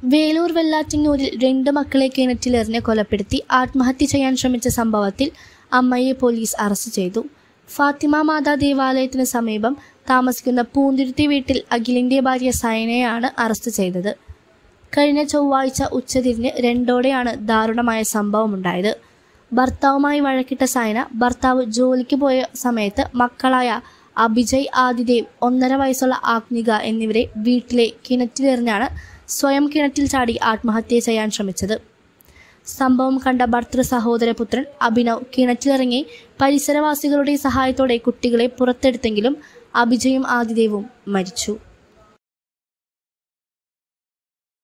വേലൂർ വെള്ളാറ്റിങ്ങൂരിൽ രണ്ട് മക്കളെ കിണറ്റിലെറിഞ്ഞ് കൊലപ്പെടുത്തി ആത്മഹത്യ ചെയ്യാൻ ശ്രമിച്ച സംഭവത്തിൽ അമ്മയെ പോലീസ് അറസ്റ്റ് ചെയ്തു ഫാത്തിമ മാതാ ദേവാലയത്തിന് സമീപം താമസിക്കുന്ന പൂന്തുരുത്തി വീട്ടിൽ അഖിലിന്റെ ഭാര്യ സൈനയാണ് അറസ്റ്റ് ചെയ്തത് കഴിഞ്ഞ ചൊവ്വാഴ്ച ഉച്ചതിരിഞ്ഞ് രണ്ടോടെയാണ് ദാരുണമായ സംഭവമുണ്ടായത് ഭർത്താവുമായി വഴക്കിട്ട സൈന ഭർത്താവ് ജോലിക്ക് പോയ സമയത്ത് മക്കളായ അഭിജയ് ആദിദേവ് ഒന്നര വയസ്സുള്ള ആഗ്നിക എന്നിവരെ വീട്ടിലെ കിണറ്റിലെറിഞ്ഞാണ് സ്വയം കിണറ്റിൽ ചാടി ആത്മഹത്യ ചെയ്യാൻ ശ്രമിച്ചത് സംഭവം കണ്ട ഭർത്തൃ സഹോദരപുത്രൻ അഭിനവ് കിണറ്റിലിറങ്ങി പരിസരവാസികളുടെ സഹായത്തോടെ കുട്ടികളെ പുറത്തെടുത്തെങ്കിലും അഭിജയും ആദിദേവും മരിച്ചു